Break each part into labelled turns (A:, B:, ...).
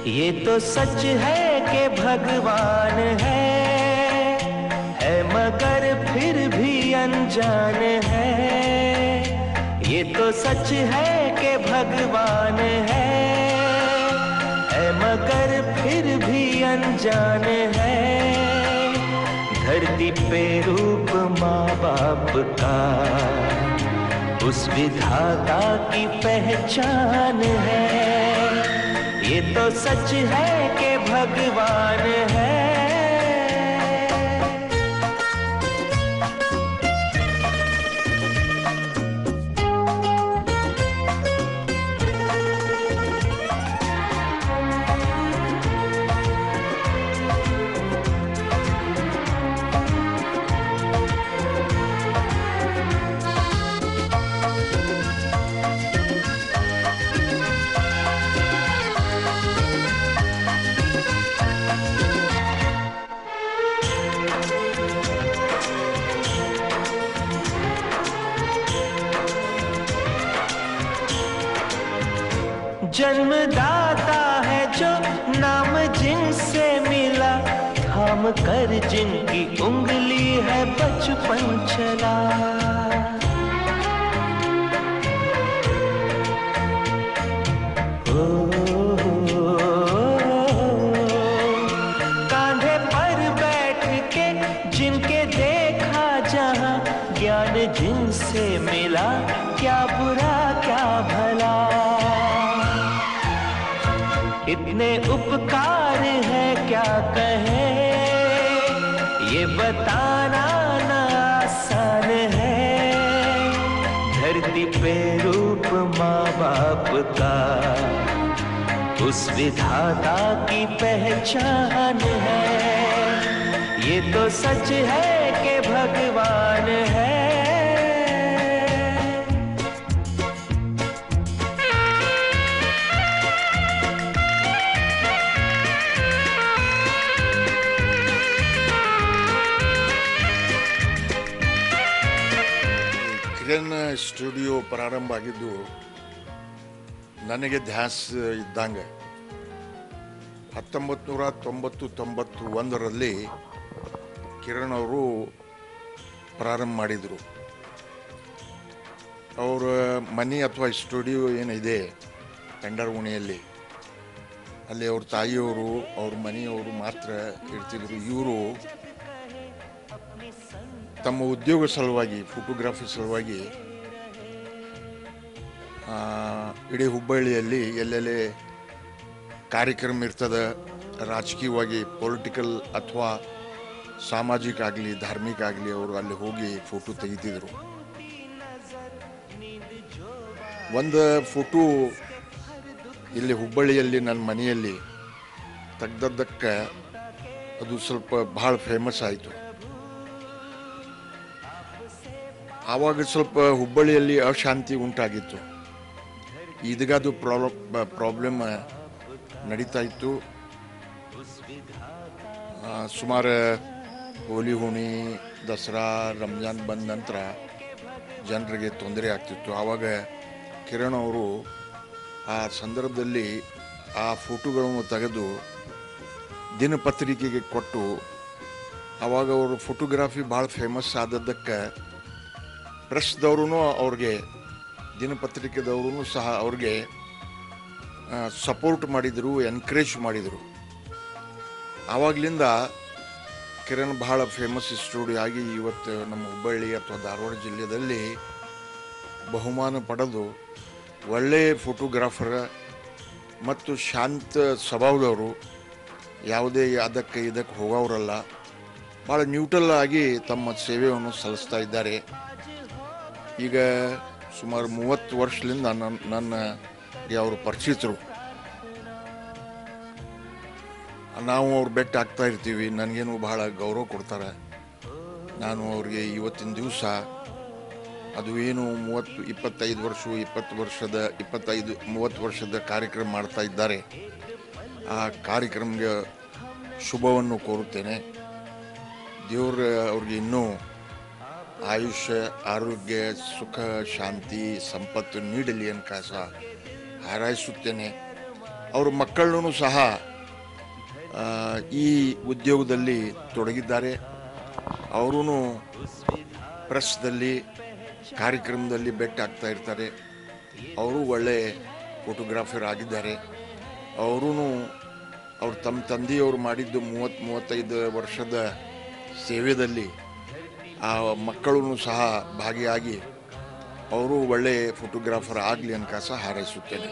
A: ये तो सच है कि भगवान है है मगर फिर भी अनजान है ये तो सच है कि भगवान है है मगर फिर भी अनजान है धरती पे रूप माँ बाप का उस विधाता की पहचान है ये तो सच है कि भगवान है जन्मदाता है जो नाम जिनसे मिला थाम कर जिनकी उंगली है बचपन चला ओ, कांधे पर बैठ के जिनके देखा जहां ज्ञान जिनसे मिला क्या बुरा क्या भला इतने उपकार है क्या कहे ये बताना ना आसान है धरती पे रूप माँ बाप का उस विधाता की पहचान है ये तो सच है कि भगवान है
B: ಕಿರಣ್ ಸ್ಟುಡಿಯೋ ಪ್ರಾರಂಭ ಆಗಿದ್ದು ನನಗೆ ಧ್ಯಾಸ್ ಇದ್ದಂಗೆ ಹತ್ತೊಂಬತ್ತು ನೂರ ತೊಂಬತ್ತು ತೊಂಬತ್ತು ಒಂದರಲ್ಲಿ ಕಿರಣ್ ಅವರು ಪ್ರಾರಂಭ ಮಾಡಿದರು ಅವರ ಮನೆ ಅಥವಾ ಸ್ಟುಡಿಯೋ ಏನಿದೆ ಟೆಂಡರ್ ಓಣಿಯಲ್ಲಿ ಅಲ್ಲಿ ಅವ್ರ ತಾಯಿಯವರು ಅವ್ರ ಮನೆಯವರು ಮಾತ್ರ ಇರ್ತಿದ್ರು ಇವರು ತಮ್ಮ ಉದ್ಯೋಗ ಸಲುವಾಗಿ ಫೋಟೋಗ್ರಫಿ ಸಲುವಾಗಿ ಆ, ಇಡೀ ಹುಬ್ಬಳ್ಳಿಯಲ್ಲಿ ಎಲ್ಲೆಲ್ಲಿ ಕಾರ್ಯಕ್ರಮ ಇರ್ತದೆ ರಾಜಕೀಯವಾಗಿ ಪೊಲಿಟಿಕಲ್ ಅಥವಾ ಸಾಮಾಜಿಕ ಆಗಲಿ ಧಾರ್ಮಿಕ ಆಗಲಿ ಅವರು ಅಲ್ಲಿ ಹೋಗಿ ಫೋಟೋ ತೆಗಿತಿದ್ರು ಒಂದು ಫೋಟೋ ಇಲ್ಲಿ ಹುಬ್ಬಳ್ಳಿಯಲ್ಲಿ ನನ್ನ ಮನೆಯಲ್ಲಿ ತೆಗ್ದದ್ದಕ್ಕೆ ಅದು ಸ್ವಲ್ಪ ಭಾಳ ಫೇಮಸ್ ಆಯಿತು ಆವಾಗ ಸ್ವಲ್ಪ ಹುಬ್ಬಳ್ಳಿಯಲ್ಲಿ ಅಶಾಂತಿ ಉಂಟಾಗಿತ್ತು ಇದಗದು ಪ್ರಾಬ್ಲಮ್ ಪ್ರಾಬ್ಲಮ್ ನಡೀತಾ ಇತ್ತು ಆ, ಸುಮಾರು ಹೋಲಿ ಹುಣಿ ದಸರಾ ರಂಜಾನ್ ಬಂದ ನಂತರ ಜನರಿಗೆ ತೊಂದರೆ ಆಗ್ತಿತ್ತು ಆವಾಗ ಕಿರಣ್ ಅವರು ಆ ಸಂದರ್ಭದಲ್ಲಿ ಆ ಫೋಟೋಗಳನ್ನು ತೆಗೆದು ದಿನಪತ್ರಿಕೆಗೆ ಕೊಟ್ಟು ಆವಾಗ ಅವರು ಫೋಟೋಗ್ರಾಫಿ ಭಾಳ ಫೇಮಸ್ ಆದದ್ದಕ್ಕೆ ಪ್ರೆಸ್ದವ್ರೂ ಅವ್ರಿಗೆ ದಿನಪತ್ರಿಕೆದವ್ರೂ ಸಹ ಅವ್ರಿಗೆ ಸಪೋರ್ಟ್ ಮಾಡಿದರು ಎನ್ಕರೇಜ್ ಮಾಡಿದರು ಆವಾಗಲಿಂದ ಕಿರಣ್ ಬಹಳ ಫೇಮಸ್ ಸ್ಟುಡಿಯೋ ಆಗಿ ಇವತ್ತು ನಮ್ಮ ಹುಬ್ಬಳ್ಳಿ ಅಥವಾ ಧಾರವಾಡ ಜಿಲ್ಲೆಯಲ್ಲಿ ಬಹುಮಾನ ಪಡೆದು ಒಳ್ಳೆಯ ಫೋಟೋಗ್ರಾಫರ್ ಮತ್ತು ಶಾಂತ ಸ್ವಭಾವದವರು ಯಾವುದೇ ಅದಕ್ಕೆ ಇದಕ್ಕೆ ಹೋಗೋರಲ್ಲ ಭಾಳ ನ್ಯೂಟ್ರಲ್ ಆಗಿ ತಮ್ಮ ಸೇವೆಯನ್ನು ಸಲ್ಲಿಸ್ತಾ ಇದ್ದಾರೆ ಈಗ ಸುಮಾರು ಮೂವತ್ತು ವರ್ಷದಿಂದ ನನ್ನ ನನಗೆ ಅವರು ಪರಿಚಿತರು ನಾವು ಅವ್ರು ಬೆಟ್ಟ ಆಗ್ತಾ ಇರ್ತೀವಿ ನನಗೇನು ಬಹಳ ಗೌರವ ಕೊಡ್ತಾರೆ ನಾನು ಅವ್ರಿಗೆ ಇವತ್ತಿನ ದಿವಸ ಅದು ಏನು ಮೂವತ್ತು ಇಪ್ಪತ್ತೈದು ವರ್ಷ ಇಪ್ಪತ್ತು ವರ್ಷದ ಇಪ್ಪತ್ತೈದು ಮೂವತ್ತು ವರ್ಷದ ಕಾರ್ಯಕ್ರಮ ಮಾಡ್ತಾ ಇದ್ದಾರೆ ಆ ಕಾರ್ಯಕ್ರಮಕ್ಕೆ ಶುಭವನ್ನು ಕೋರುತ್ತೇನೆ ದೇವ್ರ ಅವ್ರಿಗೆ ಇನ್ನೂ ಆಯುಷ್ಯ ಆರೋಗ್ಯ ಸುಖ ಶಾಂತಿ ಸಂಪತ್ತು ನೀಡಲಿ ಅನ್ಕ ಸಹ ಹಾರೈಸುತ್ತೇನೆ ಅವ್ರ ಮಕ್ಕಳನ್ನೂ ಸಹ ಆ, ಈ ಉದ್ಯೋಗದಲ್ಲಿ ತೊಡಗಿದ್ದಾರೆ ಅವರೂ ಪ್ರೆಸ್ದಲ್ಲಿ ಕಾರ್ಯಕ್ರಮದಲ್ಲಿ ಬೆಟ್ಟ ಆಗ್ತಾ ಇರ್ತಾರೆ ಅವರು ಒಳ್ಳೆ ಫೋಟೋಗ್ರಾಫರ್ ಆಗಿದ್ದಾರೆ ಅವರೂ ಅವ್ರು ತಮ್ಮ ತಂದೆಯವರು ಮಾಡಿದ್ದು ಮೂವತ್ತು ಮೂವತ್ತೈದು ವರ್ಷದ ಸೇವೆಯಲ್ಲಿ ಆ ಮಕ್ಕಳೂ ಸಹ ಭಾಗಿಯಾಗಿ ಅವರು ಒಳ್ಳೆ ಫೋಟೋಗ್ರಾಫರ್ ಆಗಲಿ ಅನ್ಕ ಸಹ ಹಾರೈಸುತ್ತೇನೆ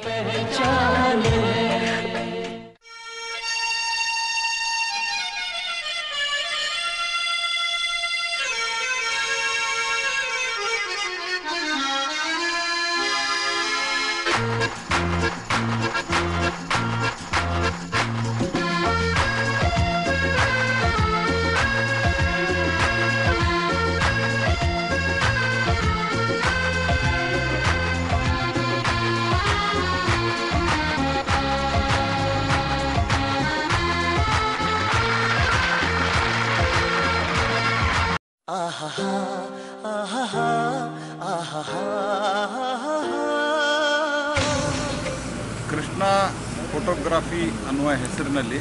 C: ಕೃಷ್ಣ ಫೋಟೋಗ್ರಾಫಿ ಅನ್ನುವ ಹೆಸರಿನಲ್ಲಿ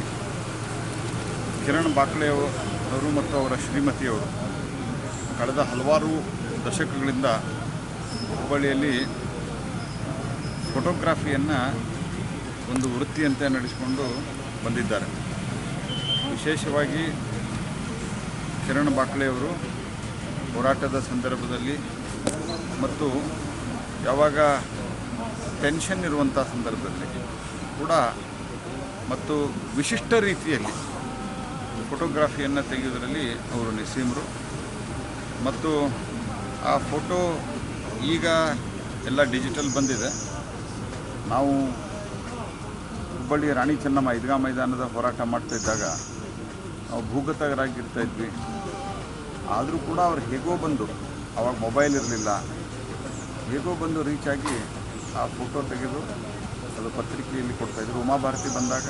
C: ಕಿರಣ್ ಬಾಕ್ಲೆಯವರು ಮತ್ತು ಅವರ ಶ್ರೀಮತಿಯವರು ಕಳೆದ ಹಲವಾರು ದಶಕಗಳಿಂದ ಹುಬ್ಬಳ್ಳಿಯಲ್ಲಿ ಫೋಟೋಗ್ರಾಫಿಯನ್ನು ಒಂದು ವೃತ್ತಿಯಂತೆ ನಡೆಸಿಕೊಂಡು ಬಂದಿದ್ದಾರೆ ವಿಶೇಷವಾಗಿ ಕಿರಣ್ ಬಾಕ್ಲೆಯವರು ಹೋರಾಟದ ಸಂದರ್ಭದಲ್ಲಿ ಮತ್ತು ಯಾವಾಗ ಟೆನ್ಷನ್ ಇರುವಂಥ ಸಂದರ್ಭದಲ್ಲಿ ಕೂಡ ಮತ್ತು ವಿಶಿಷ್ಟ ರೀತಿಯಲ್ಲಿ ಫೋಟೋಗ್ರಾಫಿಯನ್ನು ತೆಗೆಯುವುದರಲ್ಲಿ ಅವರು ನಿಸ್ಸೀಮರು ಮತ್ತು ಆ ಫೋಟೋ ಈಗ ಎಲ್ಲ ಡಿಜಿಟಲ್ ಬಂದಿದೆ ನಾವು ಹುಬ್ಬಳ್ಳಿ ರಾಣಿ ಚೆನ್ನಮ್ಮ ಈದ್ಗಾ ಮೈದಾನದ ಹೋರಾಟ ಮಾಡ್ತಾ ಇದ್ದಾಗ ನಾವು ಭೂಗತರಾಗಿರ್ತಾ ಇದ್ವಿ ಆದರೂ ಕೂಡ ಅವ್ರು ಹೇಗೋ ಬಂದು ಅವಾಗ ಮೊಬೈಲ್ ಇರಲಿಲ್ಲ ಹೇಗೋ ಬಂದು ರೀಚ್ ಆಗಿ ಆ ಫೋಟೋ ತೆಗೆದು ಅದು ಪತ್ರಿಕೆಯಲ್ಲಿ ಕೊಡ್ತಾಯಿದ್ರು ಉಮಾಭಾರತಿ ಬಂದಾಗ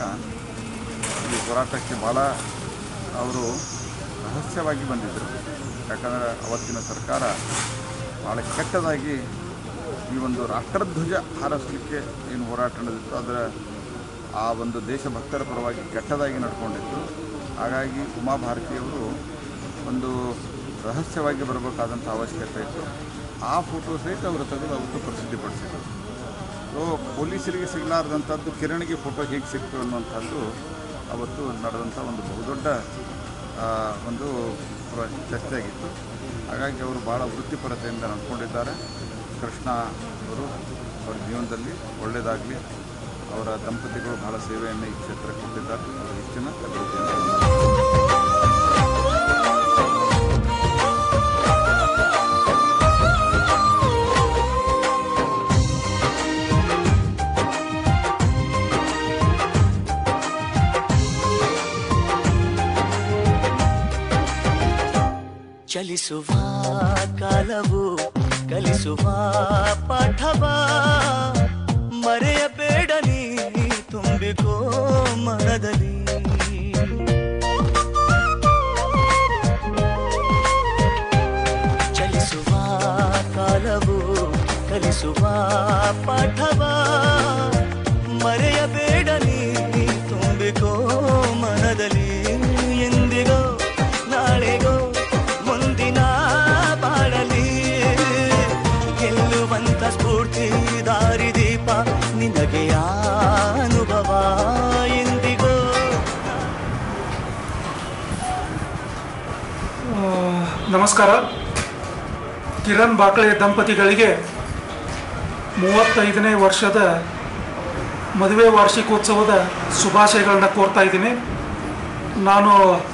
C: ಈ ಹೋರಾಟಕ್ಕೆ ಭಾಳ ಅವರು ರಹಸ್ಯವಾಗಿ ಬಂದಿದ್ದರು ಯಾಕಂದರೆ ಅವತ್ತಿನ ಸರ್ಕಾರ ಭಾಳ ಕೆಟ್ಟದಾಗಿ ಈ ಒಂದು ರಾಷ್ಟ್ರಧ್ವಜ ಹಾರಿಸಲಿಕ್ಕೆ ಏನು ಹೋರಾಟ ನಡೆದಿತ್ತು ಅದರ ಆ ಒಂದು ದೇಶಭಕ್ತರ ಪರವಾಗಿ ಕೆಟ್ಟದಾಗಿ ನಡ್ಕೊಂಡಿತ್ತು ಹಾಗಾಗಿ ಉಮಾಭಾರತಿಯವರು ಒಂದು ರಹಸ್ಯವಾಗಿ ಬರಬೇಕಾದಂಥ ಅವಶ್ಯಕತೆ ಇತ್ತು ಆ ಫೋಟೋ ಸಹಿತ ಅವರು ತೆಗೆದು ಅವತ್ತು ಪ್ರಸಿದ್ಧಿಪಡಿಸಿದರು ಸೊ ಪೊಲೀಸರಿಗೆ ಸಿಗಲಾರ್ದಂಥದ್ದು ಕಿರಣಿಗೆ ಫೋಟೋ ಹೇಗೆ ಸಿಕ್ತು ಅನ್ನುವಂಥದ್ದು ಅವತ್ತು ನಡೆದಂಥ ಒಂದು ಬಹುದೊಡ್ಡ ಆ, ಒಂದು ಪ್ರ- ಚರ್ಚೆ ಆಗಿತ್ತು ಹಾಗಾಗಿ ಅವರು ಭಾಳ ವೃತ್ತಿಪರತೆಯಿಂದ ನಡ್ಕೊಂಡಿದ್ದಾರೆ ಕೃಷ್ಣ ಅವರು ಅವರ ಜೀವನದಲ್ಲಿ ಒಳ್ಳೆಯದಾಗಲಿ ಅವರ ದಂಪತಿಗಳು ಬಹಳ ಸೇವೆಯನ್ನು ಈ ಕ್ಷೇತ್ರಕ್ಕೆ ಕೊಟ್ಟಿದ್ದಾರೆ ಅವರ ಹೆಚ್ಚಿನ ಅಭಿವೃದ್ಧಿಯನ್ನು
A: ಚಲಿಸುವ ಕಾಲವು ಕಲಿಸುವ ಪಾಠವ ಮರೆಯಬೇಡ ನೀ ತುಂಬಿಕೋ ಮನದಲ್ಲಿ ಚಲಿಸುವ ಕಾಲವು ಕಲಿಸುವ ಪಾಠವ ಮರೆಯಬೇಡ ನೀ ತುಂಬಿಕೋ ಮನದಲ್ಲಿ ಎಂದಿಗೋ ನಾಳೆಗೋ ಮುಂದಿನ ಬಾಳಲಿ ಗೆಲ್ಲುವಂತ ಸ್ಫೂರ್ತಿ ದಾರಿದೀಪ ನಿನಗೆ ಆ ಅನುಭವ ಎಂದಿಗೋ
D: ಆ, ನಮಸ್ಕಾರ ಕಿರಣ್ ಬಾಕ್ಳೆ ದಂಪತಿಗಳಿಗೆ ಮೂವತ್ತೈದನೇ ವರ್ಷದ ಮದುವೆ ವಾರ್ಷಿಕೋತ್ಸವದ ಶುಭಾಶಯಗಳನ್ನ ಕೋರ್ತಾ ಇದ್ದೀನಿ ನಾನು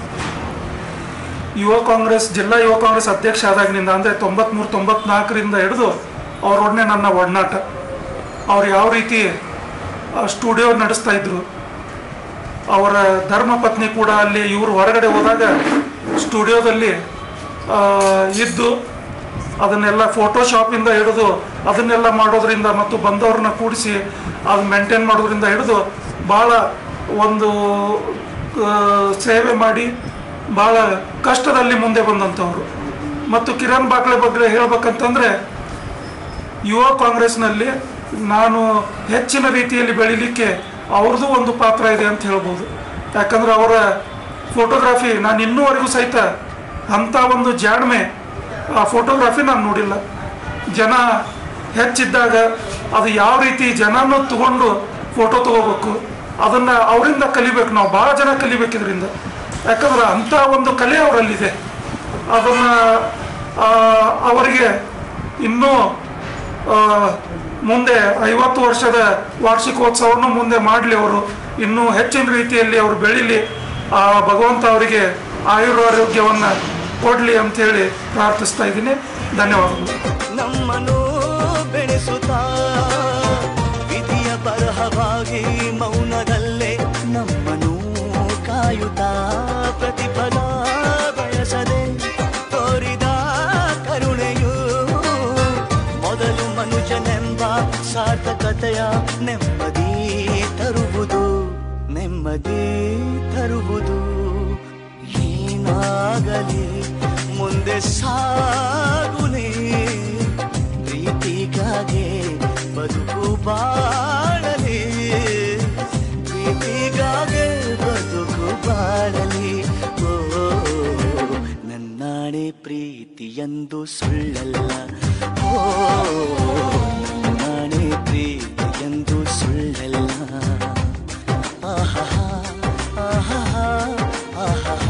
D: ಯುವ ಕಾಂಗ್ರೆಸ್ ಜಿಲ್ಲಾ ಯುವ ಕಾಂಗ್ರೆಸ್ ಅಧ್ಯಕ್ಷ ಆದಾಗಿನಿಂದ ಅಂದರೆ ತೊಂಬತ್ತ್ಮೂರು ತೊಂಬತ್ನಾಲ್ಕರಿಂದ ಹಿಡಿದು ಅವರೊಡನೆ ನನ್ನ ಒಡನಾಟ ಅವ್ರು ಯಾವ ರೀತಿ ಸ್ಟುಡಿಯೋ ನಡೆಸ್ತಾ ಇದ್ರು ಅವರ ಧರ್ಮಪತ್ನಿ ಕೂಡ ಅಲ್ಲಿ ಇವರು ಹೊರಗಡೆ ಹೋದಾಗ ಸ್ಟುಡಿಯೋದಲ್ಲಿ ಆ, ಇದ್ದು ಅದನ್ನೆಲ್ಲ ಫೋಟೋಶಾಪಿಂದ ಹಿಡಿದು ಅದನ್ನೆಲ್ಲ ಮಾಡೋದ್ರಿಂದ ಮತ್ತು ಬಂದವ್ರನ್ನ ಕೂಡಿಸಿ ಅದು ಮೇಂಟೈನ್ ಮಾಡೋದ್ರಿಂದ ಹಿಡಿದು ಭಾಳ ಒಂದು ಆ, ಸೇವೆ ಮಾಡಿ ಭಾಳ ಕಷ್ಟದಲ್ಲಿ ಮುಂದೆ ಬಂದಂಥವ್ರು ಮತ್ತು ಕಿರಣ್ ಬಾಕ್ಲೆ ಬಗ್ಗೆ ಹೇಳ್ಬೇಕಂತಂದರೆ ಯುವ ಕಾಂಗ್ರೆಸ್ನಲ್ಲಿ ನಾನು ಹೆಚ್ಚಿನ ರೀತಿಯಲ್ಲಿ ಬೆಳಿಲಿಕ್ಕೆ ಅವ್ರದ್ದು ಒಂದು ಪಾತ್ರ ಇದೆ ಅಂತ ಹೇಳ್ಬೋದು ಯಾಕಂದ್ರೆ ಅವರ ಫೋಟೋಗ್ರಫಿ ನಾನು ಇನ್ನೂವರೆಗೂ ಸಹಿತ ಅಂಥ ಒಂದು ಜಾಣ್ಮೆ ಆ ಫೋಟೋಗ್ರಫಿ ನಾನು ನೋಡಿಲ್ಲ ಜನ ಹೆಚ್ಚಿದ್ದಾಗ ಅದು ಯಾವ ರೀತಿ ಜನನೂ ತಗೊಂಡು ಫೋಟೋ ತಗೋಬೇಕು ಅದನ್ನು ಅವರಿಂದ ಕಲಿಬೇಕು ನಾವು ಭಾಳ ಜನ ಕಲಿಬೇಕು ಇದರಿಂದ ಯಾಕಂದ್ರೆ ಅಂಥ ಒಂದು ಕಲೆ ಅವರಲ್ಲಿದೆ ಅದನ್ನು ಅವರಿಗೆ ಇನ್ನೂ ಆ, ಮುಂದೆ ಐವತ್ತು ವರ್ಷದ ವಾರ್ಷಿಕೋತ್ಸವವನ್ನು ಮುಂದೆ ಮಾಡಲಿ ಅವರು ಇನ್ನೂ ಹೆಚ್ಚಿನ ರೀತಿಯಲ್ಲಿ ಅವರು ಬೆಳೀಲಿ ಆ ಭಗವಂತ ಅವರಿಗೆ ಆಯುರಾರೋಗ್ಯವನ್ನು ಕೊಡಲಿ ಅಂಥೇಳಿ ಪ್ರಾರ್ಥಿಸ್ತಾ ಇದ್ದೀನಿ ಧನ್ಯವಾದಗಳು
A: ನಮ್ಮನು ಬೆಳೆಸುತ್ತಾ ವಿಧಿಯ ಬರಹವಾಗಿ ಮೌನದಲ್ಲೇ ನಮ್ಮನು ಕಾಯುತ್ತಾ ಪ್ರತಿಫಲ ಬಯಸದೆ ತೋರಿದ ಕರುಣೆಯು ಮೊದಲು ಮನುಜನೆಂಬ ಸಾರ್ಥಕತೆಯ ನೆಮ್ಮದಿ ತರುವುದು ನೆಮ್ಮದಿ ತರುವುದು ಏನಾಗಲಿ ಮುಂದೆ ಸಾಗುಲಿ ಪ್ರೀತಿಗಾಗಿ ಬದುಕು ಬಾಳಲಿ ಪ್ರೀತಿಗಾಗಿ ಬದುಕು ಬಾಳಲಿ ಓ ನನ್ನಾಣೆ ಪ್ರೀತಿಯಂದು ಸುಳ್ಳಲ್ಲ ಓ ನನ್ನಾಣೆ ಪ್ರೀತಿಯಂದು ಸುಳ್ಳಲ್ಲ ಆಹಾ ಆಹಾ ಆಹಾ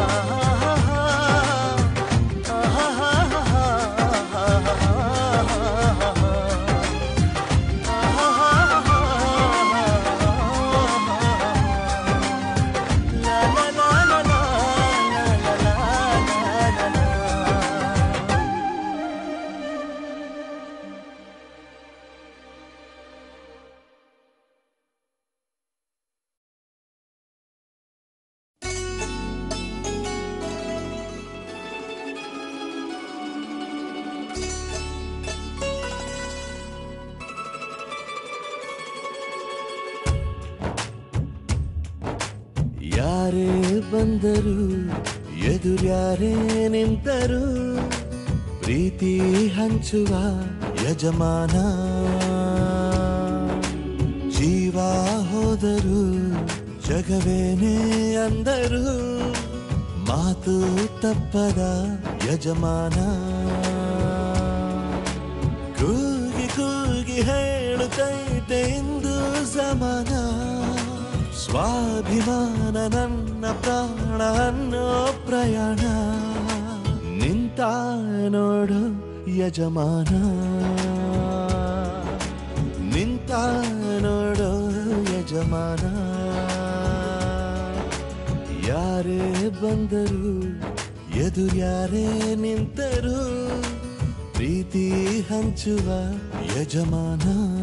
A: ಯಾರೇ ಬಂದರು ಎದುರ್ಯಾರೇ ನಿಂತರು ಪ್ರೀತಿ ಹಂಚುವ ಯಜಮಾನ ಜೀವ ಹೋದರು ಜಗವೇನೇ ಅಂದರು ಮಾತು ತಪ್ಪದ ಯಜಮಾನ ಕೂಗಿ ಕೂಗಿ ಹೇಳುತ್ತೈತೆ ಇಂದು ಸಮಾನ ಸ್ವಾಭಿಮಾನ ನನ್ನ ಪ್ರಾಣ ಅನ್ನೋ ಪ್ರಯಾಣ ನಿಂತ ನೋಡು ಯಜಮಾನ ನಿಂತ ನೋಡು ಯಜಮಾನ ಯಾರೇ ಬಂದರು ಎದುರ್ಯಾರೇ ನಿಂತರು ಪ್ರೀತಿ ಹಂಚುವ ಯಜಮಾನ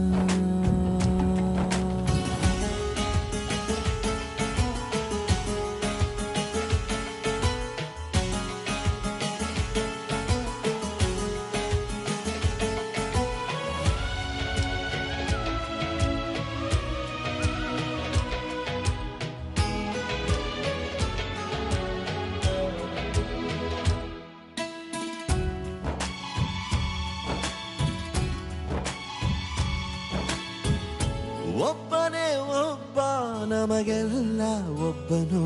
A: ಒಬ್ಬನೇ ಒಬ್ಬ ನಮಗೆಲ್ಲ ಒಬ್ಬನು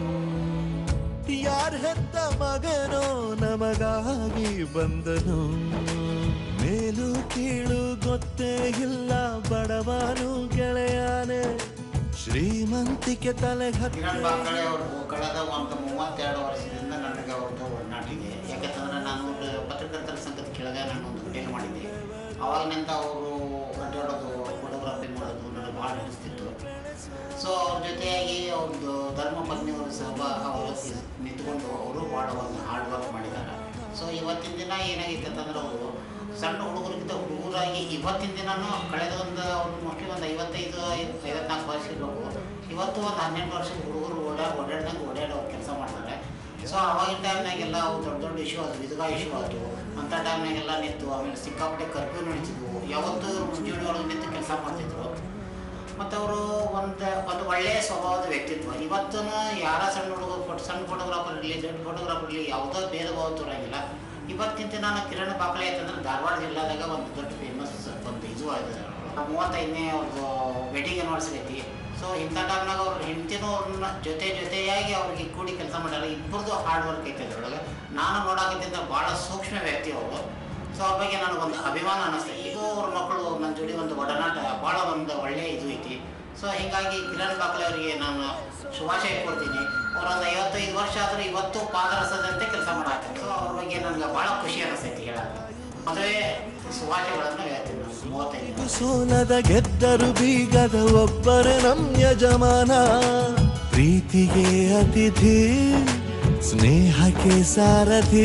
A: ಯಾರ ಹೆತ್ತ ಮಗನೋ ನಮಗಾಗಿ ಬಂದನು ಮೇಲು ಕೀಳು ಗೊತ್ತೇ ಇಲ್ಲ ಬಡವನು ಗೆಳೆಯಾನೆ ಶ್ರೀಮಂತಿಕೆ ತಲೆ
E: ಕಿರಣ್
A: ಹತ್ತಿ
E: ಬಾಂಕಳೆ ಅವ್ರದ್ದು ಕಳೆದ ಒಂದು ಮೂವತ್ತೆರಡು ವರ್ಷದಿಂದ ನನಗೆ ಅವ್ರದ್ದು ಒಡನಾಟ ಇದೆ ಯಾಕಂತಂದ್ರೆ ನಾನು ಒಂದು ಪತ್ರಕರ್ತರ ಸಂಘದ ಕೆಳಗೆ ನಾನು ಒಂದು ಹೋಟೆಲ್ ಮಾಡಿದ್ದೆ ಅವಾಗಿನಿಂದ ಅವರು ಅಡ್ಡಾಡೋದು ಫೋಟೋಗ್ರಫಿ ಮಾಡೋದು ನನಗೆ ಭಾಳ ಹಿಡಿಸ್ತಿತ್ತು ಸೊ ಅವ್ರ ಜೊತೆಯಾಗಿ ಅವ್ರದ್ದು ಧರ್ಮ ಪತ್ನಿಯವರು ಸಹ ಅವರು ನಿಂತ್ಕೊಂಡು ಅವರು ಭಾಳ ಒಂದು ಹಾರ್ಡ್ ವರ್ಕ್ ಮಾಡಿದ್ದಾರೆ ಸೊ ಇವತ್ತಿನ ದಿನ ಏನಾಗಿತ್ತು ಅಂತಂದ್ರೆ ಅವರು ಸಣ್ಣ ಹುಡುಗರಿಗಿಂತ ಹುಡುಗರಾಗಿ ಇವತ್ತಿನ ದಿನನೂ ಕಳೆದ ಒಂದು ಅವ್ರು ಮೋಸ್ಟ್ಲಿ ಒಂದು ಐವತ್ತೈದು ಐವತ್ನಾಲ್ಕು ವರ್ಷ ಇರಬೇಕು ಇವತ್ತು ಒಂದು ಹನ್ನೆರಡು ವರ್ಷದ ಹುಡುಗರು ಓಡಾ ಓಡಾಡ್ದಂಗೆ ಓಡಾಡೋ ಕೆಲಸ ಮಾಡ್ತಾರೆ ಸೊ ಅವಾಗಿನ ಟೈಮ್ನಾಗೆಲ್ಲ ಅವು ದೊಡ್ಡ ದೊಡ್ಡ ಇಶ್ಯೂ ಆದವು ವಿಧವಾ ಇಶ್ಯೂ ಆದವು ಅಂಥ ಟೈಮ್ನಾಗೆಲ್ಲ ನಿಂತು ಆಮೇಲೆ ಸಿಕ್ಕಾಪಟ್ಟೆ ಕರ್ಫ್ಯೂ ನಡೀತಿದ್ವು ಯಾವತ್ತೂ ಮುಂಚೂಣಿ ಒಳಗೆ ನಿಂತು ಕೆಲಸ ಮಾಡ್ತಿದ್ರು ಮತ್ತು ಅವರು ಒಂದು ಒಂದು ಒಳ್ಳೆಯ ಸ್ವಭಾವದ ವ್ಯಕ್ತಿತ್ವ ಇವತ್ತು ಯಾರ ಸಣ್ಣ ಹುಡುಗ ಫೋಟೋ ಸಣ್ಣ ಫೋಟೋಗ್ರಾಫರ್ ಇರಲಿ ದೊಡ್ಡ ಫೋಟೋಗ್ರಾಫರ್ ಇರಲಿ ಯಾವುದೋ ಭೇದ ಭಾವ ತೋರಂಗಿಲ್ಲ ಇವತ್ತಿನ ದಿನ ನಾನು ಕಿರಣ್ ಬಾಕಳೆ ಅಂತಂದ್ರೆ ಧಾರವಾಡ ಜಿಲ್ಲಾದಾಗ ಒಂದು ದೊಡ್ಡ ಫೇಮಸ್ ಒಂದು ಇದು ಆಗಿದೆ ಮೂವತ್ತೈದನೇ ಅವ್ರದ್ದು ವೆಡ್ಡಿಂಗ್ ಆನಿವರ್ಸರಿ ಐತಿ ಸೊ ಇಂಥ ಟೈಮ್ನಾಗ ಅವ್ರ ಹೆಂಡತಿನೂ ಅವ್ರನ್ನ ಜೊತೆ ಜೊತೆಯಾಗಿ ಅವ್ರಿಗೆ ಕೂಡಿ ಕೆಲಸ ಮಾಡ್ಯಾರ ಇಬ್ಬರದು ಹಾರ್ಡ್ ವರ್ಕ್ ಐತೆ ಅದ್ರೊಳಗೆ ನಾನು ನೋಡೋಕತ್ತಿದ್ದ ಭಾಳ ಸೂಕ್ಷ್ಮ ವ್ಯಕ್ತಿ ಅವರು ಸೊ ಅವ್ರ ಬಗ್ಗೆ ನನಗೊಂದು ಅಭಿಮಾನ ಅನ್ನಿಸ್ತು ಇದು ಅವ್ರ ಮಕ್ಕಳು ನನ್ನ ಜೋಡಿ ಒಂದು ಒಡನಾಟ ಭಾಳ ಒಂದು ಒಳ್ಳೆಯ ಇದು ಐತಿ ಸೊ ಹೀಗಾಗಿ ಕಿರಣ್ ಬಾಕ್ಲೆ ಅವರಿಗೆ ನಾನು ಶುಭಾಶಯ ಕೊಡ್ತೀನಿ ಅವರೊಂದು ಐವತ್ತೈದು ವರ್ಷ ಆದರೂ ಇವತ್ತು ಪಾದರಸದಂತೆ ಕೆಲಸ ಮಾಡಾಕ್ತಾರೆ ಸೊ ಅವ್ರ ಬಗ್ಗೆ ನನಗೆ ಭಾಳ ಖುಷಿ ಅನಿಸ್ತೈತಿ ಹೇಳಕ್ಕೆ ಮದುವೆ ಶುಭಾಶಯಗಳನ್ನು ಹೇಳ್ತೀನಿ ನಾನು ಮೂವತ್ತೈದು ವರ್ಷ.
A: ಸೋಲದ ಗೆದ್ದರು ಬೀಗದ ಒಬ್ಬರೇ ನಮ್ ಯಜಮಾನ ಪ್ರೀತಿಗೆ ಅತಿಥಿ ಸ್ನೇಹಕ್ಕೆ ಸಾರಥಿ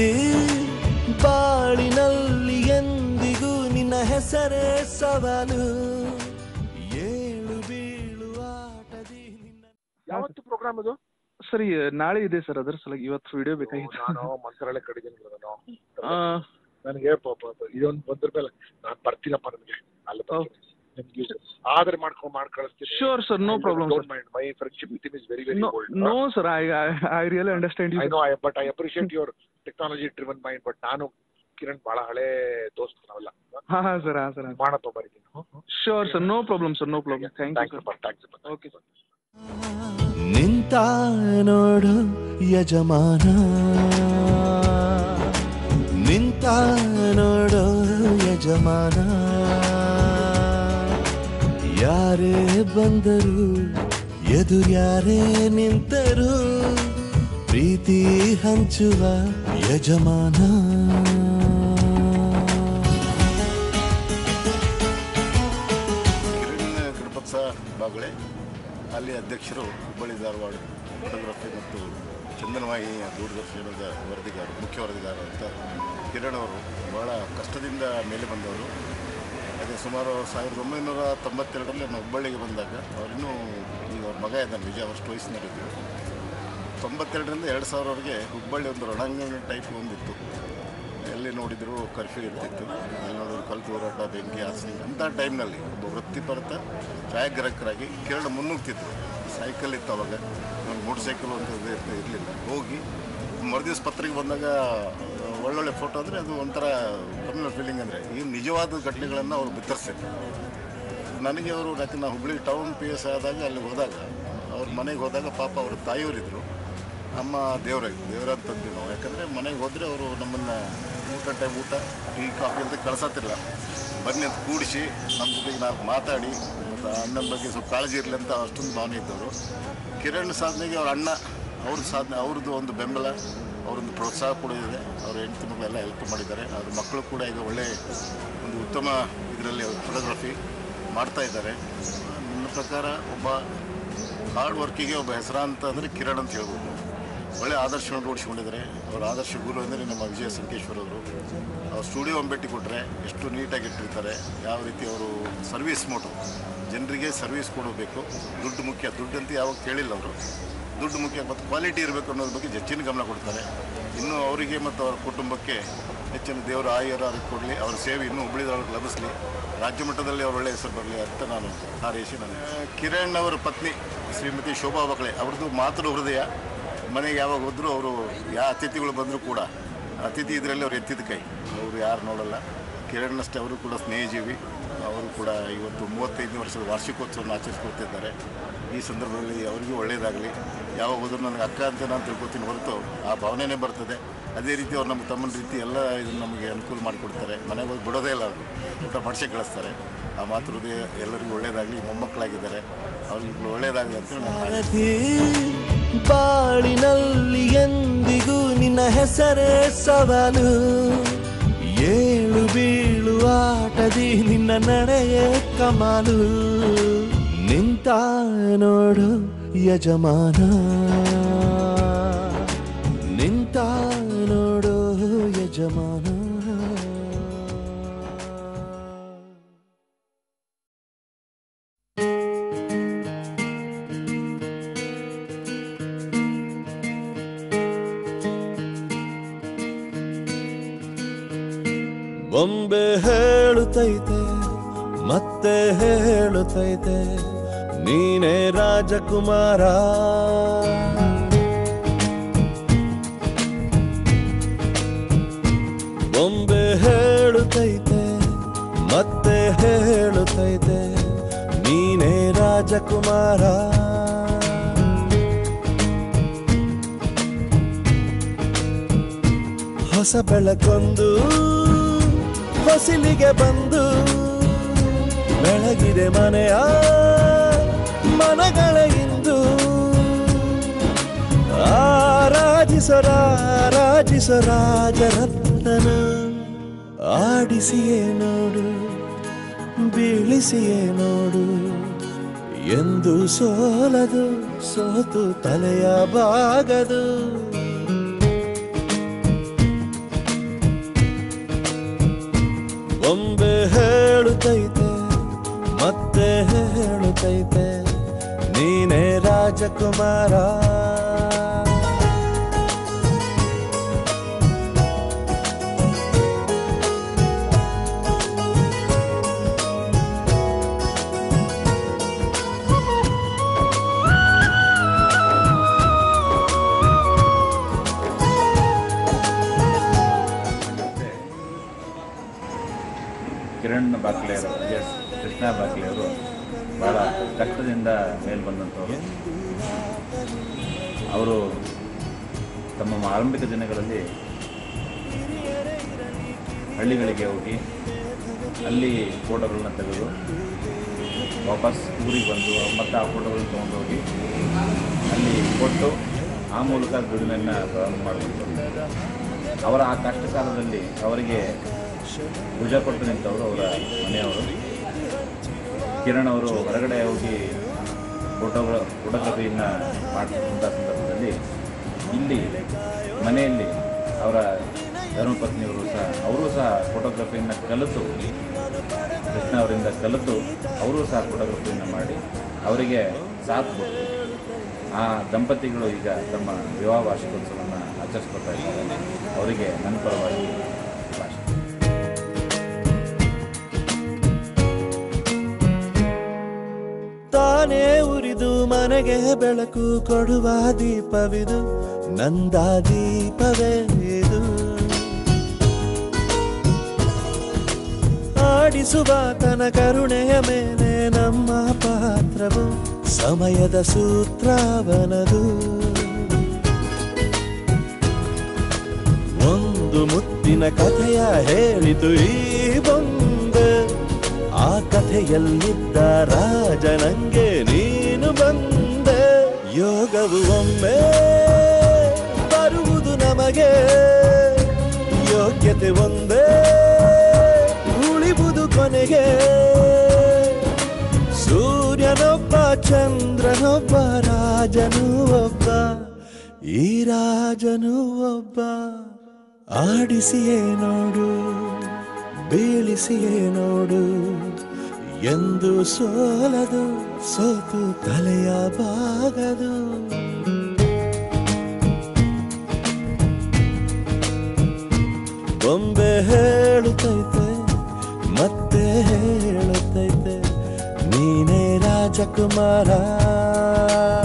A: ಬಾಳಿನಲ್ಲಿ ಎಂದಿಗೂ ನಿನ್ನ ಹೆಸರೇ ಸವಾಲು ಏಳು ಬೀಳು ಆಟದಿ ನಿನ್ನ
F: ಯಾವತ್ತು ಪ್ರೋಗ್ರಾಮ್ ಅದು
G: ಸರ್ ಈ ನಾಳೆ ಇದೆ ಸರ್ ಅದ್ರ ಸಲ ಇವತ್ತು ವಿಡಿಯೋ ಬೇಕಾಗಿತ್ತು
F: ನಾನು ಮಂತ್ರಾಲಯ ಕಡೆಗಿದ್ದೀನಿ ನಾನು
G: ಆ,
F: ನನಗೆ ಪಾಪ ಇದೊಂದು ಬಂದ್ರ ಮೇಲೆ ನಾನು ಬರ್ತೀನಪ್ಪ ನನಗೆ ಅಲ್ಲಿ ಬರ್ತೀನಿ. ನಿಮ್ಗೆ ಇದು ಆದ್ರೆ ಮಾಡ್ಕೊಂಡು ಮಾಡಿ ಕಳಿಸ್ತೀನಿ
G: Sure, sir. No problem, sir.
F: Mind my friendship with is very very
G: no
F: old
G: no sir I I really understand you
F: I know I but I appreciate your technology driven mind but ನಾನು ಕಿರಣ್ ಬಹಳ ಹಳೆ ದೋಸ್ತ ನಾವೆಲ್ಲ
G: ಹಾ ಹಾ sir ಹಾ sir
F: ಮಾಡಪ್ಪ ಬರೀತೀನಿ
G: sure sir no problem sir no problem thank you
F: thanks
G: sir
F: thanks
G: okay sir
A: ನಿಂತ ನೋಡು ಯಜಮಾನ ನಿಂತ ನೋಡು ಯಜಮಾನ ಯಾರೇ ಬಂದರು ಎದುರ್ಯಾರೇ ನಿಂತರು ಪ್ರೀತಿ ಹಂಚುವ ಯಜಮಾನ
H: ಕಿರಣ್ ಕೃಪತ್ಸ ಬಾಗುಳೆ ಅಲ್ಲಿ ಅಧ್ಯಕ್ಷರು ಹುಬ್ಬಳ್ಳಿ ಧಾರವಾಡ ಫೋಟೋಗ್ರಫಿ ಮತ್ತು ಚಂದನವಾಹಿನಿಯ ದೂರದರ್ಶನದ ವರದಿಗಾರ ಮುಖ್ಯ ವರದಿಗಾರ ಅಂತ ಕಿರಣ್ ಅವರು ಭಾಳ ಕಷ್ಟದಿಂದ ಮೇಲೆ ಬಂದವರು ಅದೇ ಸುಮಾರು ಸಾವಿರದ ಒಂಬೈನೂರ ತೊಂಬತ್ತೆರಡರಲ್ಲಿ ನಾನು ಹುಬ್ಬಳ್ಳಿಗೆ ಬಂದಾಗ ಅವರಿನ್ನೂ ಈಗ ಅವ್ರ ಮಗ ಇದ್ದಾನೆ ವಿಜಯ ಅಷ್ಟು ವಯಸ್ಸಿನಲ್ಲಿದ್ದರು ತೊಂಬತ್ತೆರಡರಿಂದ ಎರಡು ಸಾವಿರವರೆಗೆ ಹುಬ್ಬಳ್ಳಿ ಒಂದು ರಣಾಂಗಣ ಟೈಪ್ ಒಂದಿತ್ತು ಎಲ್ಲಿ ನೋಡಿದರೂ ಕರ್ಫ್ಯೂ ಇರ್ತಿತ್ತು ಎಲ್ಲಿ ನೋಡಿದ್ರು ಕಲ್ತು ಹೋರಾಟ ಬೆಂಕಿ ಹಾಸಿ ಅಂಥ ಟೈಮ್ನಲ್ಲಿ ಒಬ್ಬ ವೃತ್ತಿಪರತ ಛಾಯಾಗ್ರಾಹಕರಾಗಿ ಕಿರಣ ಮುನ್ನುಗ್ತಿದ್ರು ಸೈಕಲ್ ಇತ್ತು ಅವಾಗ ಒಂದು ಮೋಟರ್ ಸೈಕಲ್ ಅಂತ ಇರಲಿಲ್ಲ ಹೋಗಿ ಮರುದಿವ್ಸ ಪತ್ರಿಕೆ ಬಂದಾಗ ಒಳ್ಳೊಳ್ಳೆ ಫೋಟೋ ಅಂದರೆ ಅದು ಒಂಥರ ಕಮ್ಯುನಲ್ ಫೀಲಿಂಗ್ ಅಂದರೆ ಈ ನಿಜವಾದ ಘಟನೆಗಳನ್ನು ಅವರು ಬಿತ್ತರಿಸ್ತಿದ್ರು ನನಗೆ ಅವರು ಯಾಕೆ ನಾವು ಹುಬ್ಳಿ ಟೌನ್ ಪಿ ಎಸ್ ಆದಾಗ ಅಲ್ಲಿ ಹೋದಾಗ ಅವ್ರ ಮನೆಗೆ ಹೋದಾಗ ಪಾಪ ಅವ್ರ ತಾಯಿಯವರಿದ್ದರು ಅಮ್ಮ ದೇವರಾಗಿ ದೇವರಾಗ ತಂದ್ವಿ ನಾವು ಯಾಕಂದರೆ ಮನೆಗೆ ಹೋದರೆ ಅವರು ನಮ್ಮನ್ನು ಊಟ ಟೈಮ್ ಊಟ ಟೀ ಕಾಫಿ ಅಂತ ಕಳ್ಸತ್ತಿಲ್ಲ ಬನ್ನಿ ಅಂತ ಕೂಡಿಸಿ ನಮ್ಮ ಜೊತೆಗೆ ನಾವು ಮಾತಾಡಿ ಮತ್ತು ಅಣ್ಣನ ಬಗ್ಗೆ ಸ್ವಲ್ಪ ಕಾಳಜಿ ಇರಲಿ ಅಂತ ಅಷ್ಟೊಂದು ಭಾವನೆ ಇದ್ದವರು ಕಿರಣ್ ಸಾಧನೆಗೆ ಅವ್ರ ಅಣ್ಣ ಅವ್ರ ಸಾಧನೆ ಅವ್ರದ್ದು ಒಂದು ಬೆಂಬಲ ಅವರೊಂದು ಪ್ರೋತ್ಸಾಹ ಕೂಡ ಇದೆ ಅವ್ರ ಹೆಂಡತಿ ಮಕ್ಕಳೆಲ್ಲ ಹೆಲ್ಪ್ ಮಾಡಿದ್ದಾರೆ ಅವ್ರ ಮಕ್ಕಳು ಕೂಡ ಈಗ ಒಳ್ಳೆ ಒಂದು ಉತ್ತಮ ಇದರಲ್ಲಿ ಫೋಟೋಗ್ರಫಿ ಮಾಡ್ತಾ ಇದ್ದಾರೆ ನನ್ನ ಪ್ರಕಾರ ಒಬ್ಬ ಹಾರ್ಡ್ ವರ್ಕಿಗೆ ಒಬ್ಬ ಹೆಸರಾಂತ ಅಂದರೆ ಕಿರಣ್ ಅಂತ ಹೇಳ್ಬೋದು ಒಳ್ಳೆ ಆದರ್ಶವನ್ನು ರೂಢಿಸ್ಕೊಂಡಿದ್ದಾರೆ ಅವರ ಆದರ್ಶ ಗುರು ಅಂದರೆ ನಮ್ಮ ವಿಜಯ ಸಂಕೇಶ್ವರ್ ಅವರು ಅವ್ರ ಸ್ಟುಡಿಯೋ ಭೇಟಿ ಕೊಟ್ಟರೆ ಎಷ್ಟು ನೀಟಾಗಿ ಇಟ್ಟಿರ್ತಾರೆ ಯಾವ ರೀತಿ ಅವರು ಸರ್ವಿಸ್ ಮೋಟು ಜನರಿಗೆ ಸರ್ವಿಸ್ ಕೊಡಬೇಕು ದುಡ್ಡು ಮುಖ್ಯ ದುಡ್ಡು ಅಂತ ಯಾವಾಗ ಕೇಳಿಲ್ಲ ಅವರು ದುಡ್ಡು ಮುಖ್ಯ ಮತ್ತು ಕ್ವಾಲಿಟಿ ಇರಬೇಕು ಅನ್ನೋದ್ರ ಬಗ್ಗೆ ಹೆಚ್ಚಿನ ಗಮನ ಕೊಡ್ತಾರೆ ಇನ್ನು ಅವರಿಗೆ ಮತ್ತು ಅವರ ಕುಟುಂಬಕ್ಕೆ ಹೆಚ್ಚಿನ ದೇವರ ಆಯುರ ಅವ್ರಿಗೆ ಕೊಡಲಿ ಅವರ ಸೇವೆ ಇನ್ನೂ ಹುಬ್ಳಿದೊಳಗೆ ಲಭಿಸಲಿ ರಾಜ್ಯ ಮಟ್ಟದಲ್ಲಿ ಅವ್ರ ಒಳ್ಳೆಯ ಹೆಸರು ಬರಲಿ ಅಂತ ನಾನು ಹಾರೈಸಿ ನಾನು ಕಿರಣ್ ಅವರ ಪತ್ನಿ ಶ್ರೀಮತಿ ಶೋಭಾ ಬಕಳೆ ಅವ್ರದ್ದು ಮಾತೃ ಹೃದಯ ಮನೆಗೆ ಯಾವಾಗ ಹೋದರೂ ಅವರು ಯಾವ ಅತಿಥಿಗಳು ಬಂದರೂ ಕೂಡ ಅತಿಥಿ ಇದರಲ್ಲಿ ಅವ್ರು ಎತ್ತಿದ ಕೈ ಅವರು ಯಾರು ನೋಡಲ್ಲ ಕಿರಣ್ ಅವರು ಕೂಡ ಸ್ನೇಹಜೀವಿ ಅವರು ಕೂಡ ಇವತ್ತು ಮೂವತ್ತೈದನೇ ವರ್ಷದ ವಾರ್ಷಿಕೋತ್ಸವವನ್ನು ಆಚರಿಸ್ಕೊಳ್ತಿದ್ದಾರೆ ಈ ಸಂದರ್ಭದಲ್ಲಿ ಅವರಿಗೂ ಒಳ್ಳೆಯದಾಗಲಿ ಯಾವಾಗ ಹೋದರೂ ನನಗೆ ಅಕ್ಕ ಅಂತ ನಾನು ತಿಳ್ಕೊತೀನಿ ಹೊರತು ಆ ಭಾವನೆನೇ ಬರ್ತದೆ ಅದೇ ರೀತಿ ಅವ್ರು ನಮ್ಮ ತಮ್ಮನ ರೀತಿ ಎಲ್ಲ ಇದನ್ನು ನಮಗೆ ಅನುಕೂಲ ಮಾಡಿಕೊಡ್ತಾರೆ ಮನೆಗೆ ಹೋಗಿ ಬಿಡೋದೇ ಇಲ್ಲ ಅವರು ಊಟ ಮಾಡಿಸಿ ಕಳಿಸ್ತಾರೆ ಆ ಮಾತೃ ಹೃದಯ ಎಲ್ಲರಿಗೂ ಒಳ್ಳೆಯದಾಗಲಿ ಮೊಮ್ಮಕ್ಕಳಾಗಿದ್ದಾರೆ ಅವ್ರಿಗೆ ಒಳ್ಳೆಯದಾಗಲಿ ಅಂತ ನಾನು ಹಾರೈಸ್ತೀನಿ.
A: ಸಾರಥಿ ಬಾಳಿನಲ್ಲಿ ಎಂದಿಗೂ ನಿನ್ನ ಹೆಸರೇ ಸವಾಲು ಏಳು ಬೀಳು ಆಟದಿ ನಿನ್ನ ನಡೆಯೇ ಕಮಾಲು ನಿಂತ ನೋಡು ಯಜಮಾನ ನಿಂತ ನೋಡು ಯಜಮಾನ ಬೊಂಬೆ ಹೇಳುತ್ತೈತೆ ಮತ್ತೆ ಹೇಳುತ್ತೈತೆ ನೀನೇ ರಾಜಕುಮಾರ ಬೊಂಬೆ ಹೇಳುತ್ತೈತೆ ಮತ್ತೆ ಹೇಳುತ್ತೈತೆ ನೀನೇ ರಾಜ
I: ರಾಜಕುಮಾರ ಹೊಸ ಬೆಳಕೊಂದು ಹೊಸಿಲಿಗೆ ಬಂದು ಬೆಳಗಿದೆ ಮನೆಯ ಮನಗಳ ಇಂದು ಆರಾಧಿಸರ ರಾಜರತ್ನನ ಆಡಿಸಿಯೇ ನೋಡು ಬೀಳಿಸಿಯೇ ನೋಡು ಎಂದು ಸೋಲದು ಸೋತು ತಲೆಯ ಬಾಗದು ಒಮ್ಮೆ ಹೇಳುತ್ತೈತೆ ಮತ್ತೆ ಹೇಳುತ್ತೈತೆ ನೀನೇ ರಾಜಕುಮಾರ
C: ಕಿರಣ್ ಬಾಕ್ಲೆಯವರು ಎಸ್ ಕೃಷ್ಣ ಬಾಕ್ಲೆಯವರು ಭಾಳ ಕಷ್ಟದಿಂದ ಮೇಲ್ ಬಂದಂಥವ್ರು ಅವರು ತಮ್ಮ ಆರಂಭಿಕ ದಿನಗಳಲ್ಲಿ ಹಳ್ಳಿಗಳಿಗೆ ಹೋಗಿ ಅಲ್ಲಿ ಫೋಟೋಗಳನ್ನ ತೆಗೆದು ವಾಪಸ್ ಊರಿಗೆ ಬಂದು ಮತ್ತೆ ಆ ಫೋಟೋಗಳನ್ನ ತೊಗೊಂಡೋಗಿ ಅಲ್ಲಿ ಕೊಟ್ಟು ಆ ಮೂಲಕ ದುಡಿಮೆಯನ್ನು ಪ್ರಾರಂಭ ಮಾಡಬೇಕು ಅವರ ಆ ಕಷ್ಟ ಕಾಲದಲ್ಲಿ ಅವರಿಗೆ ಭುಜ ಕೊಟ್ಟು ನಿಂತವರು ಅವರ ಮನೆಯವರು ಕಿರಣ್ ಅವರು ಹೊರಗಡೆ ಹೋಗಿ ಫೋಟೋಗಳ ಫೋಟೋಗ್ರಫಿಯನ್ನು ಮಾಡ್ತಿದ್ದಂಥ ಸಂದರ್ಭದಲ್ಲಿ ಇಲ್ಲಿ ಮನೆಯಲ್ಲಿ ಅವರ ಧರ್ಮಪತ್ನಿಯವರು ಸಹ ಅವರು ಸಹ ಫೋಟೋಗ್ರಫಿಯನ್ನು ಕಲಿತು ಕೃಷ್ಣ ಅವರಿಂದ ಕಲಿತು ಅವರು ಸಹ ಫೋಟೋಗ್ರಫಿಯನ್ನು ಮಾಡಿ ಅವರಿಗೆ ಸಾಥ್ ಕೊಟ್ಟು ಆ ದಂಪತಿಗಳು ಈಗ ತಮ್ಮ ವಿವಾಹ ವಾರ್ಷಿಕೋತ್ಸವವನ್ನು ಆಚರಿಸ್ಕೊತಾ ಇದ್ದಾರೆ ಅವರಿಗೆ ನನ್ನ ಪರವಾಗಿ ಭಾಷೆ
I: ತಾನೇ ಉರಿದು ಮನೆಗೆ ಬೆಳಕು ಕೊಡುವ ದೀಪವಿದು ನಂದ ದೀಪವೇ ಇದು ಆಡಿಸುವ ತನ ಕರುಣೆಯ ಮೇಲೆ ನಮ್ಮ ಪಾತ್ರವು ಸಮಯದ ಸೂತ್ರವನದು ಒಂದು ಮುತ್ತಿನ ಕಥೆಯ ಹೇಳಿತು ಈ ಬೊಂಬೆ ಆ ಕಥೆಯಲ್ಲಿದ್ದ ರಾಜ ನಂಗೆ ನೀನು ಬಂದೆ ಯೋಗವು ಒಮ್ಮೆ ಬರುವುದು ನಮಗೆ ಯೋಗ್ಯತೆ ಒಂದೇ ಉಳಿವುದು ಕೊನೆಗೆ ಸೂರ್ಯನೊಬ್ಬ ಚಂದ್ರನೊಬ್ಬ ರಾಜನು ಒಬ್ಬ ಈ ರಾಜನು ಒಬ್ಬ ಆಡಿಸಿಯೇ ನೋಡು ಬೀಳಿಸಿಯೇ ನೋಡು ಎಂದು ಸೋಲದು ಸೋತು ತಲೆಯ ಬಾಗದು ಬೊಂಬೆ ಹೇಳುತ್ತೈತೆ ಮತ್ತೆ ಹೇಳುತ್ತೈತೆ ನೀನೇ ರಾಜಕುಮಾರ